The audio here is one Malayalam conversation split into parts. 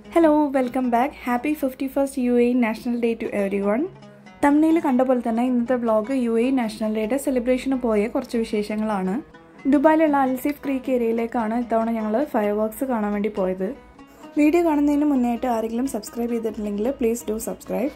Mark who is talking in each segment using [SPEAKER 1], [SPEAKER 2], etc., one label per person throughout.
[SPEAKER 1] hello welcome back happy fifty first U A national day to everyone തമിഴിൽ കണ്ട പോലെ തന്നെ ഇന്നത്തെ വ്ളോഗ് യു എ നാഷണൽ ഡേയുടെ സെലിബ്രേഷന് പോയ കുറച്ച് വിശേഷങ്ങളാണ് ദുബായിലുള്ള അൽസീഫ് ക്രീക്ക് ഏരിയയിലേക്കാണ് ഇത്തവണ ഞങ്ങൾ ഫയർ വർക്ക്സ് കാണാൻ വേണ്ടി പോയത് വീഡിയോ കാണുന്നതിന് മുന്നേയായിട്ട് ആരെങ്കിലും സബ്സ്ക്രൈബ് ചെയ്തിട്ടില്ലെങ്കിൽ പ്ലീസ് ഡു സബ്സ്ക്രൈബ്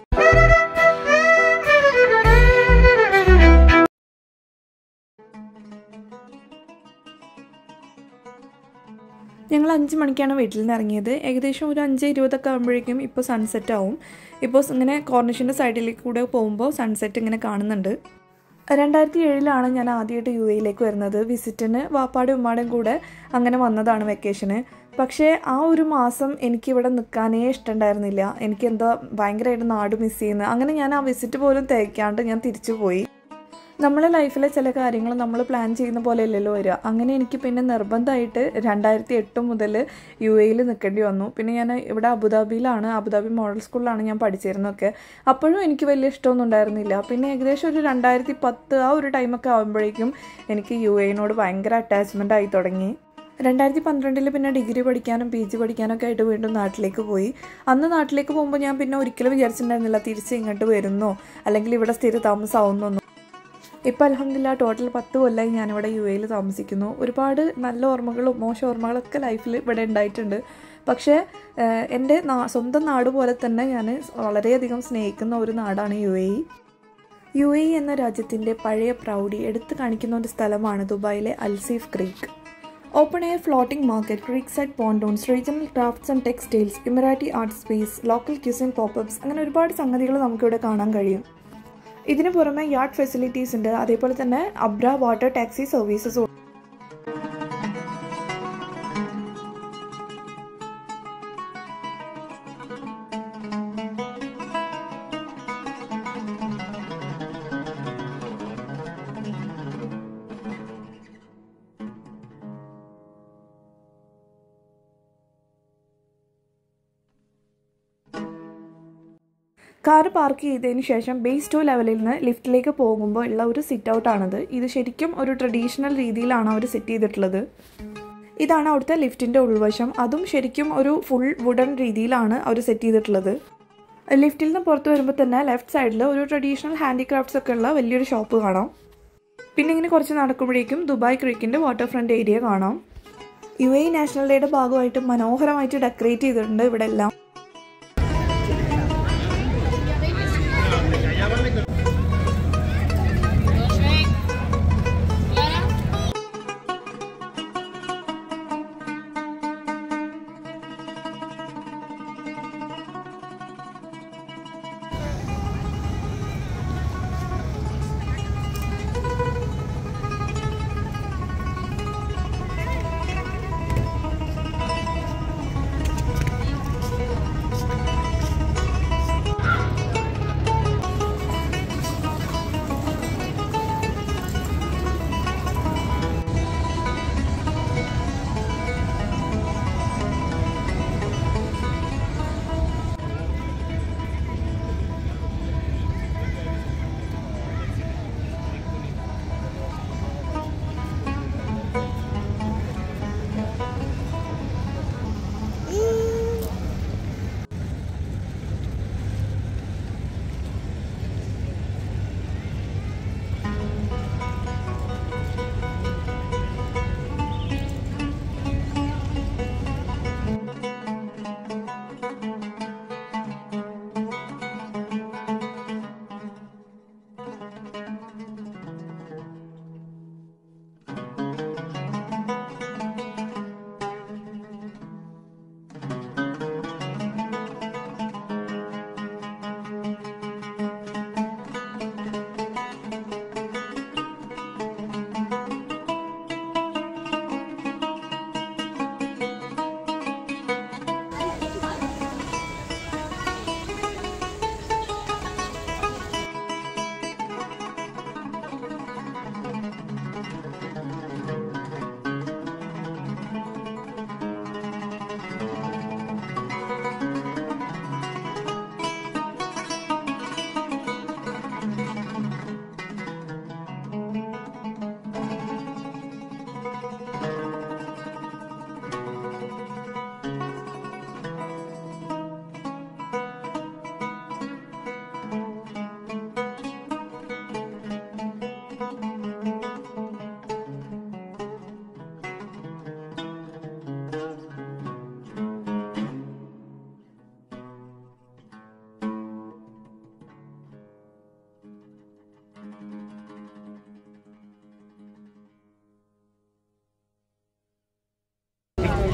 [SPEAKER 1] ഞങ്ങൾ അഞ്ച് മണിക്കാണ് വീട്ടിൽ നിന്ന് ഇറങ്ങിയത് ഏകദേശം ഒരു അഞ്ച് ഇരുപതൊക്കെ ആകുമ്പോഴേക്കും ഇപ്പോൾ സൺസെറ്റ് ആവും ഇപ്പോൾ ഇങ്ങനെ കോർണിഷിൻ്റെ സൈഡിലേക്ക് കൂടെ പോകുമ്പോൾ സൺസെറ്റ് ഇങ്ങനെ കാണുന്നുണ്ട് രണ്ടായിരത്തി ഏഴിലാണ് ഞാൻ ആദ്യമായിട്ട് യു എയിലേക്ക് വരുന്നത് വിസിറ്റിന് വാപ്പാടും ഉമ്മാടും കൂടെ അങ്ങനെ വന്നതാണ് വെക്കേഷന് പക്ഷേ ആ ഒരു മാസം എനിക്കിവിടെ നിൽക്കാനേ ഇഷ്ടമുണ്ടായിരുന്നില്ല എനിക്ക് എന്താ ഭയങ്കരമായിട്ട് നാട് മിസ് ചെയ്യുന്നത് അങ്ങനെ ഞാൻ ആ വിസിറ്റ് പോലും തേക്കാണ്ട് ഞാൻ തിരിച്ചു പോയി നമ്മളെ ലൈഫിലെ ചില കാര്യങ്ങൾ നമ്മൾ പ്ലാൻ ചെയ്യുന്ന പോലെ അല്ലല്ലോ വരിക അങ്ങനെ എനിക്ക് പിന്നെ നിർബന്ധമായിട്ട് രണ്ടായിരത്തി എട്ട് മുതൽ യു എയിൽ നിൽക്കേണ്ടി വന്നു പിന്നെ ഞാൻ ഇവിടെ അബുദാബിയിലാണ് അബുദാബി മോഡൽ സ്കൂളിലാണ് ഞാൻ പഠിച്ചിരുന്നതൊക്കെ അപ്പോഴും എനിക്ക് വലിയ ഇഷ്ടമൊന്നും ഉണ്ടായിരുന്നില്ല പിന്നെ ഏകദേശം ഒരു രണ്ടായിരത്തി പത്ത് ആ ഒരു ടൈമൊക്കെ ആകുമ്പോഴേക്കും എനിക്ക് യു എയിനോട് ഭയങ്കര അറ്റാച്ച്മെൻ്റ് ആയി തുടങ്ങി രണ്ടായിരത്തി പന്ത്രണ്ടിൽ പിന്നെ ഡിഗ്രി പഠിക്കാനും പി ജി പഠിക്കാനൊക്കെ ആയിട്ട് വീണ്ടും നാട്ടിലേക്ക് പോയി അന്ന് നാട്ടിലേക്ക് പോകുമ്പോൾ ഞാൻ പിന്നെ ഒരിക്കലും വിചാരിച്ചിട്ടുണ്ടായിരുന്നില്ല തിരിച്ച് ഇങ്ങോട്ട് വരുന്നോ അല്ലെങ്കിൽ ഇവിടെ സ്ഥിര താമസമാവുന്നൊന്നും ഇപ്പോൾ അലഹമില്ല ടോട്ടൽ പത്ത് കൊല്ലമായി ഞാനിവിടെ യു എയിൽ താമസിക്കുന്നു ഒരുപാട് നല്ല ഓർമ്മകളും മോശം ഓർമ്മകളൊക്കെ ലൈഫിൽ ഇവിടെ ഉണ്ടായിട്ടുണ്ട് പക്ഷേ എൻ്റെ സ്വന്തം നാട് പോലെ തന്നെ ഞാൻ വളരെയധികം സ്നേഹിക്കുന്ന ഒരു നാടാണ് യു എ യു എ എന്ന രാജ്യത്തിൻ്റെ പഴയ പ്രൗഢി എടുത്തു കാണിക്കുന്ന ഒരു സ്ഥലമാണ് ദുബായിലെ Al Seef creek open air floating market creek side pontoons regional crafts and textiles Emirati art space local cuisine popups അങ്ങനെ ഒരുപാട് സംഗതികൾ നമുക്കിവിടെ കാണാൻ കഴിയും ഇതിനു പുറമെ യാർഡ് ഫെസിലിറ്റീസ് ഉണ്ട് അതേപോലെ തന്നെ അബ്ര water taxi services car park ചെയ്തതിന് ശേഷം ബേസ് ടു ലെവലിൽ നിന്ന് ലിഫ്റ്റിലേക്ക് പോകുമ്പോൾ ഉള്ള ഒരു സിറ്റ് ഔട്ടാണിത് ഇത് ശരിക്കും ഒരു ട്രഡീഷണൽ രീതിയിലാണ് അവർ സെറ്റ് ചെയ്തിട്ടുള്ളത് ഇതാണ് അവിടുത്തെ ലിഫ്റ്റിൻ്റെ ഉൾവശം അതും ശരിക്കും ഒരു ഫുൾ വുഡൻ രീതിയിലാണ് അവർ സെറ്റ് ചെയ്തിട്ടുള്ളത് ലിഫ്റ്റിൽ നിന്ന് പുറത്ത് വരുമ്പോൾ തന്നെ ലെഫ്റ്റ് സൈഡിൽ ഒരു ട്രഡീഷണൽ ഹാൻഡിക്രാഫ്റ്റ്സ് ഒക്കെ ഉള്ള വലിയൊരു ഷോപ്പ് കാണാം പിന്നെ ഇങ്ങനെ കുറച്ച് നടക്കുമ്പോഴേക്കും ദുബായ് ക്രീക്കിൻ്റെ വാട്ടർ ഫ്രണ്ട് ഏരിയ കാണാം യു എ നാഷണൽ ഡേയുടെ ഭാഗമായിട്ട് മനോഹരമായിട്ട് ഡെക്കറേറ്റ് ചെയ്തിട്ടുണ്ട് ഇവിടെ എല്ലാം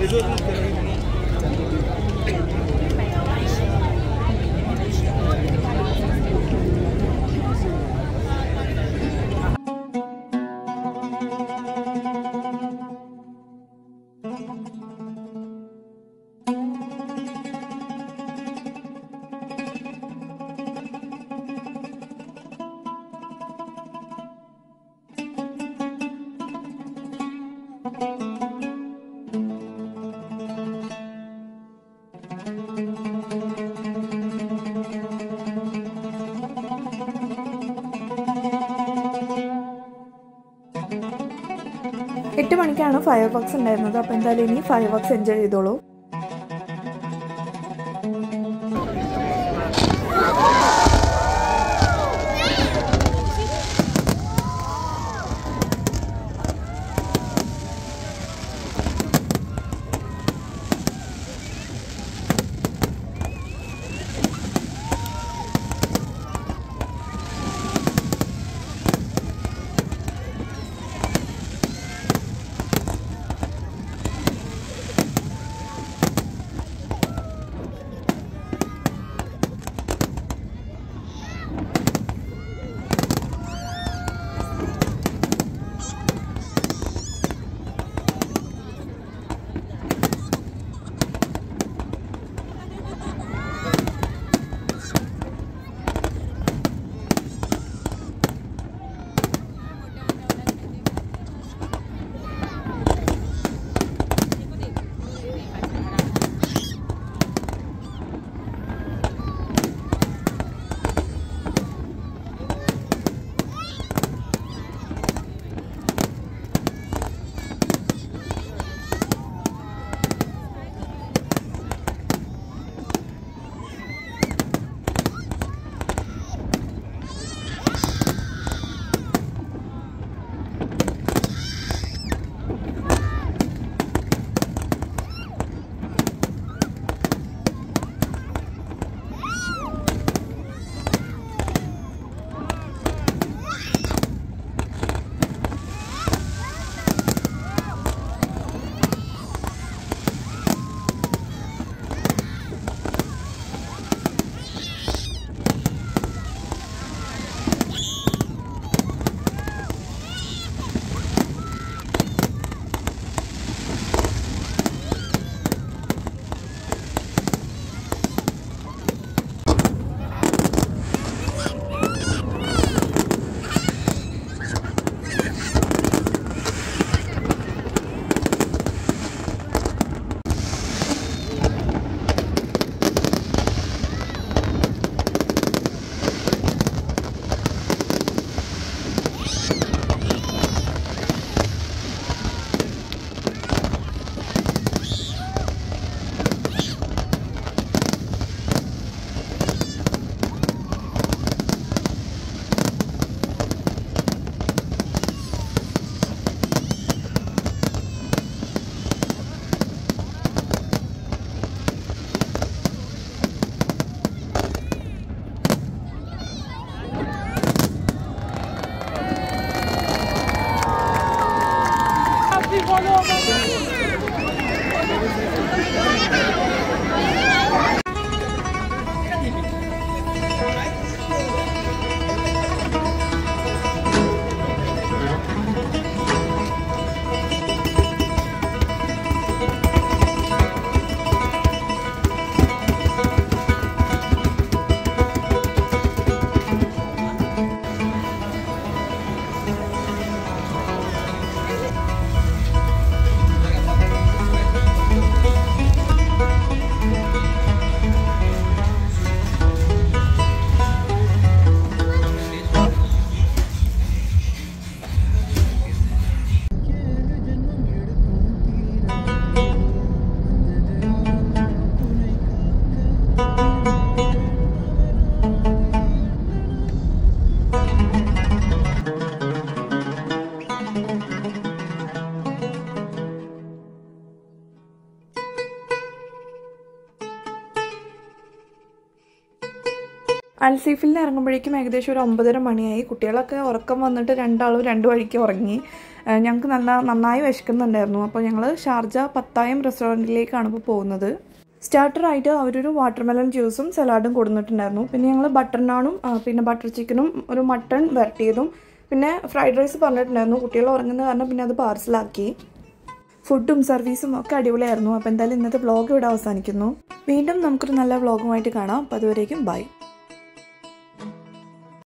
[SPEAKER 1] എട്ട് മണിക്കാണ് ഫയർ വർക്ക്സ് ഉണ്ടായിരുന്നത് അപ്പോൾ എന്തായാലും ഇനി ഫയർ വർക്ക്സ് എൻജോയ് ചെയ്തോളൂ അൽസീഫിൽ നിന്ന് ഇറങ്ങുമ്പോഴേക്കും ഏകദേശം ഒരു ഒമ്പതര മണിയായി കുട്ടികളൊക്കെ ഉറക്കം വന്നിട്ട് രണ്ടാളും രണ്ട് വഴിക്ക് ഉറങ്ങി ഞങ്ങൾക്ക് നല്ല നന്നായി വിശക്കുന്നുണ്ടായിരുന്നു അപ്പോൾ ഞങ്ങൾ ഷാർജ പത്തായം റെസ്റ്റോറൻറ്റിലേക്കാണ് ഇപ്പോൾ പോകുന്നത് സ്റ്റാർട്ടറായിട്ട് അവരൊരു വാട്ടർമെലൺ ജ്യൂസും സലാഡും കൊടുത്തിട്ടുണ്ടായിരുന്നു പിന്നെ ഞങ്ങൾ ബട്ടർ നാണും ആ, പിന്നെ ബട്ടർ ചിക്കനും ഒരു മട്ടൺ വരട്ടിയതും പിന്നെ ഫ്രൈഡ് റൈസ് പറഞ്ഞിട്ടുണ്ടായിരുന്നു കുട്ടികൾ ഉറങ്ങുന്ന കാരണം പിന്നെ അത് പാർസലാക്കി ഫുഡും സർവീസും ഒക്കെ അടിപൊളിയായിരുന്നു അപ്പോൾ എന്തായാലും ഇന്നത്തെ വ്ളോഗ് ഇവിടെ അവസാനിക്കുന്നു വീണ്ടും നമുക്കൊരു നല്ല വ്ളോഗുമായിട്ട് കാണാം അപ്പോൾ അതുവരേക്കും ബൈ